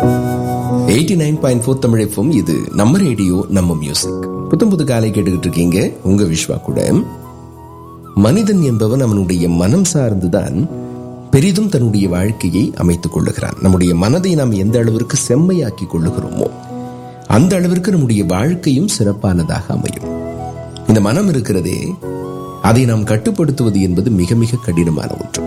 eighty nine point four Tamil FM இது நம்ம radio நம்ம மியூசிக் புத்தம் புது காலை கேட்டுக்கிட்டு இருக்கீங்க உங்க விஸ்வா கூட மனிதன் என்பவன் அவனுடைய மனம் சார்ந்துதான் பெரிதும் தன்னுடைய வாழ்க்கையை அமைத்துக் கொள்ளுகிறான் நம்முடைய மனதை நாம் எந்த அளவிற்கு செம்மையாக்கி கொள்ளுகிறோமோ அந்த அளவிற்கு நம்முடைய வாழ்க்கையும் சிறப்பானதாக அமையும் இந்த மனம் இருக்கிறதே அதை நாம் கட்டுப்படுத்துவது என்பது மிக மிக கடினமான ஒன்று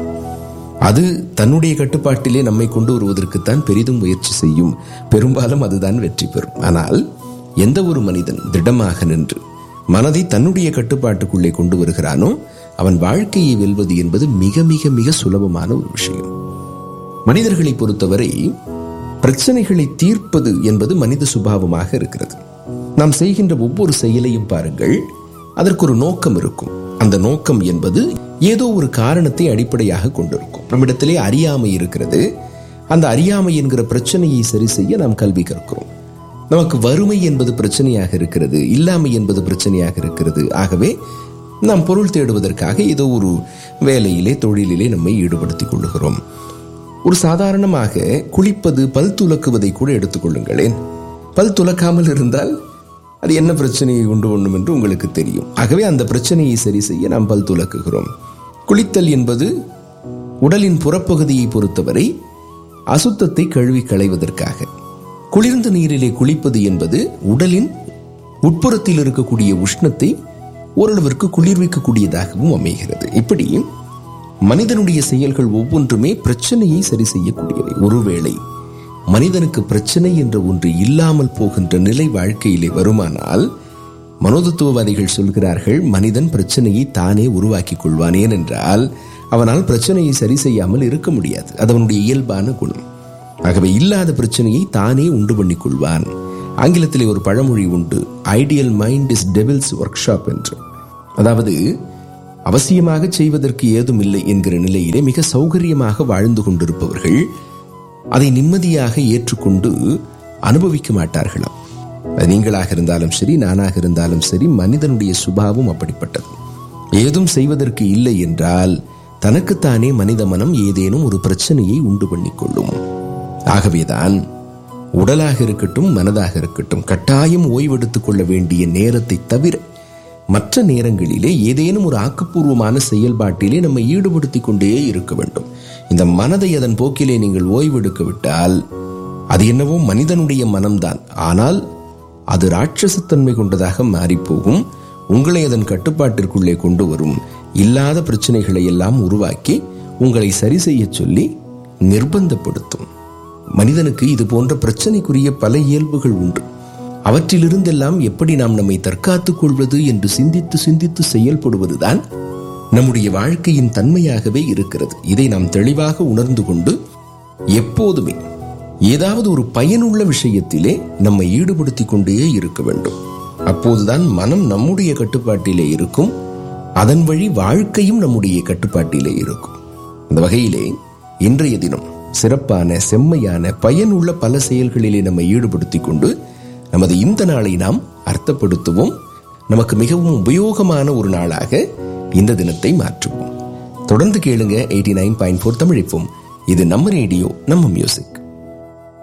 அது தன்னுடைய கட்டுப்பாட்டிலே நம்மை கொண்டு வருவதற்குத்தான் பெரிதும் முயற்சி செய்யும் பெரும்பாலும் அதுதான் வெற்றி பெறும் ஆனால் எந்த ஒரு மனிதன் திடமாக நின்று மனதை தன்னுடைய கட்டுப்பாட்டுக்குள்ளே கொண்டு வருகிறானோ அவன் வாழ்க்கையை வெல்வது என்பது மிக மிக மிக சுலபமான ஒரு விஷயம் மனிதர்களை பொறுத்தவரை பிரச்சனைகளை தீர்ப்பது என்பது மனித சுபாவமாக இருக்கிறது நாம் செய்கின்ற ஒவ்வொரு செயலையும் பாருங்கள் அதற்கு ஒரு நோக்கம் இருக்கும் அந்த நோக்கம் என்பது ஏதோ ஒரு காரணத்தை அடிப்படையாக கொண்டிருக்கும் நம்மிடத்திலே அறியாமை இருக்கிறது அந்த அறியாமை என்கிற பிரச்சனையை சரி செய்ய நாம் கல்வி கற்கிறோம் நமக்கு வறுமை என்பது பிரச்சனையாக இருக்கிறது இல்லாமை என்பது பிரச்சனையாக இருக்கிறது ஆகவே நாம் பொருள் தேடுவதற்காக ஏதோ ஒரு வேலையிலே தொழிலிலே நம்மை ஈடுபடுத்திக் கொள்ளுகிறோம் ஒரு சாதாரணமாக குளிப்பது பல் துலக்குவதை கூட எடுத்துக்கொள்ளுங்களேன் பல் துலக்காமல் இருந்தால் அது என்ன பிரச்சனையை உண்டு பண்ணும் என்று உங்களுக்கு தெரியும் ஆகவே அந்த பிரச்சனையை சரி செய்ய நாம் பல் துலக்குகிறோம் குளித்தல் என்பது உடலின் புறப்பகுதியை பொறுத்தவரை அசுத்தத்தை கழுவி களைவதற்காக குளிர்ந்த நீரிலே குளிப்பது என்பது உடலின் உட்புறத்தில் இருக்கக்கூடிய உஷ்ணத்தை ஓரளவிற்கு குளிர்விக்கக்கூடியதாகவும் அமைகிறது இப்படி மனிதனுடைய செயல்கள் ஒவ்வொன்றுமே பிரச்சனையை சரி செய்யக்கூடியவை ஒருவேளை மனிதனுக்கு பிரச்சனை என்ற ஒன்று இல்லாமல் போகின்ற நிலை வாழ்க்கையிலே வருமானால் மனோதத்துவவாதிகள் சொல்கிறார்கள் மனிதன் பிரச்சனையை தானே உருவாக்கிக் கொள்வான் ஏனென்றால் அவனால் பிரச்சனையை சரி செய்யாமல் இருக்க முடியாது அது அவனுடைய இயல்பான குணம் ஆகவே இல்லாத பிரச்சனையை தானே உண்டு பண்ணிக் கொள்வான் ஆங்கிலத்திலே ஒரு பழமொழி உண்டு ideal mind is devil's workshop என்று அதாவது அவசியமாக செய்வதற்கு ஏதும் இல்லை என்கிற நிலையிலே மிக சௌகரியமாக வாழ்ந்து கொண்டிருப்பவர்கள் அதை நிம்மதியாக ஏற்றுக்கொண்டு அனுபவிக்க மாட்டார்களாம் அது நீங்களாக இருந்தாலும் சரி நானாக இருந்தாலும் சரி மனிதனுடைய சுபாவம் அப்படிப்பட்டது ஏதும் செய்வதற்கு இல்லை என்றால் தனக்குத்தானே மனித மனம் ஏதேனும் ஒரு பிரச்சனையை உண்டு பண்ணிக்கொள்ளும் ஆகவேதான் உடலாக இருக்கட்டும் மனதாக இருக்கட்டும் கட்டாயம் ஓய்வெடுத்துக் கொள்ள வேண்டிய நேரத்தை தவிர மற்ற நேரங்களிலே ஏதேனும் ஒரு ஆக்கப்பூர்வமான செயல்பாட்டிலே நம்ம ஈடுபடுத்திக் கொண்டே இருக்க வேண்டும் இந்த மனதை அதன் போக்கிலே நீங்கள் ஓய்வெடுக்க விட்டால் அது என்னவோ மனிதனுடைய மனம்தான் ஆனால் அது ராட்சசத்தன்மை கொண்டதாக மாறிப்போகும் உங்களை அதன் கட்டுப்பாட்டிற்குள்ளே கொண்டு வரும் இல்லாத பிரச்சனைகளை எல்லாம் உருவாக்கி உங்களை சரி செய்ய சொல்லி நிர்பந்தப்படுத்தும் மனிதனுக்கு இது போன்ற பிரச்சனைக்குரிய பல இயல்புகள் உண்டு அவற்றிலிருந்தெல்லாம் எப்படி நாம் நம்மை தற்காத்துக் கொள்வது என்று சிந்தித்து சிந்தித்து செயல்படுவதுதான் நம்முடைய வாழ்க்கையின் தன்மையாகவே இருக்கிறது இதை நாம் தெளிவாக உணர்ந்து கொண்டு எப்போதுமே ஏதாவது ஒரு பயனுள்ள விஷயத்திலே நம்மை ஈடுபடுத்திக் கொண்டே இருக்க வேண்டும் அப்போதுதான் மனம் நம்முடைய கட்டுப்பாட்டிலே இருக்கும் அதன் வழி வாழ்க்கையும் நம்முடைய கட்டுப்பாட்டிலே இருக்கும் அந்த வகையிலே இன்றைய தினம் சிறப்பான செம்மையான பயனுள்ள பல செயல்களிலே நம்மை ஈடுபடுத்திக் கொண்டு நமது இந்த நாளை நாம் அர்த்தப்படுத்துவோம் நமக்கு மிகவும் உபயோகமான ஒரு நாளாக இந்த தினத்தை மாற்றுவோம் தொடர்ந்து கேளுங்க எயிட்டி நைன் பாயிண்ட் ஃபோர் தமிழிப்போம் இது நம்ம ரேடியோ நம்ம மியூசிக்